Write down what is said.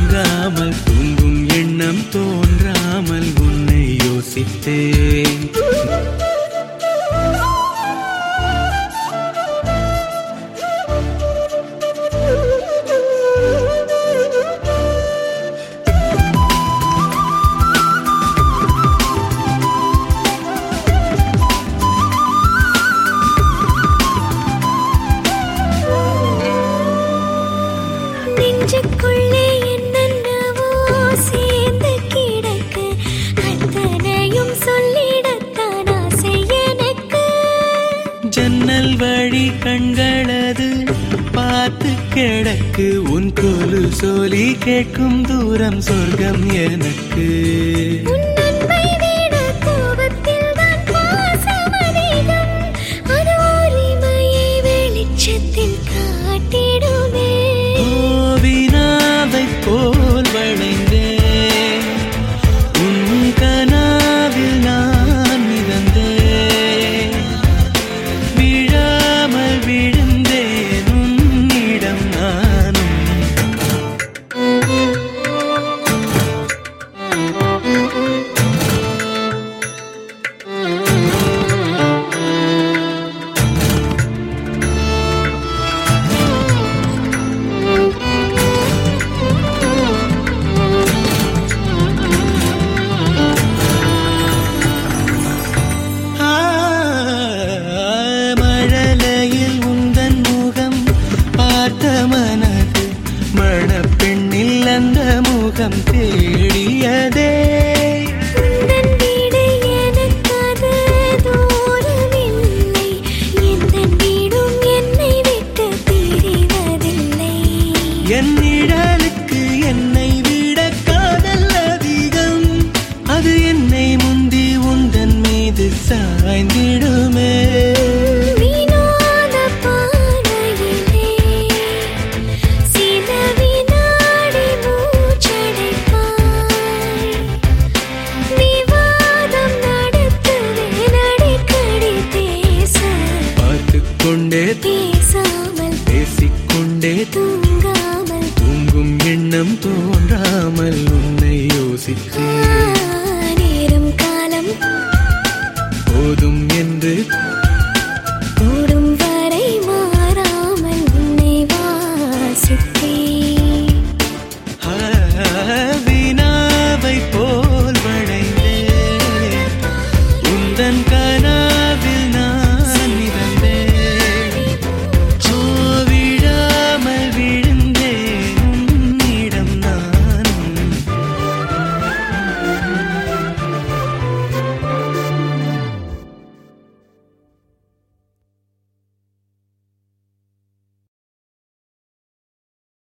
தூங்காமல் தூங்கும் எண்ணம் தோன்றாமல் உன்னை யோசித்தேன் நெஞ்சுக்குள்ளே என்னென்னவோ சேர்ந்து கிடக்கு அத்தனையும் சொல்லிடத்தான் ஆசை எனக்கு ஜன்னல் வழி கண்களது பார்த்து கிடக்கு உன் கொலு சோலி கேட்கும் தூரம் சொர்க்கம் எனக்கு உன் அன்பை விட கோபத்தில் தான் பாசம் அதிகம் அது உரிமையை வெளிச்சத்தில் காட்டிடுமே கோவினாவை போல் வளைந்தேன் உன் கனாவில் நான் மிதந்தேன் விழாமல் விழுந்தேன் உன்னிடம் நானும் ஆ, மழலையில் உந்தன் முகம் பார்த்த மனது மணப்பெண்ணில் அந்த முகம் தேடியதே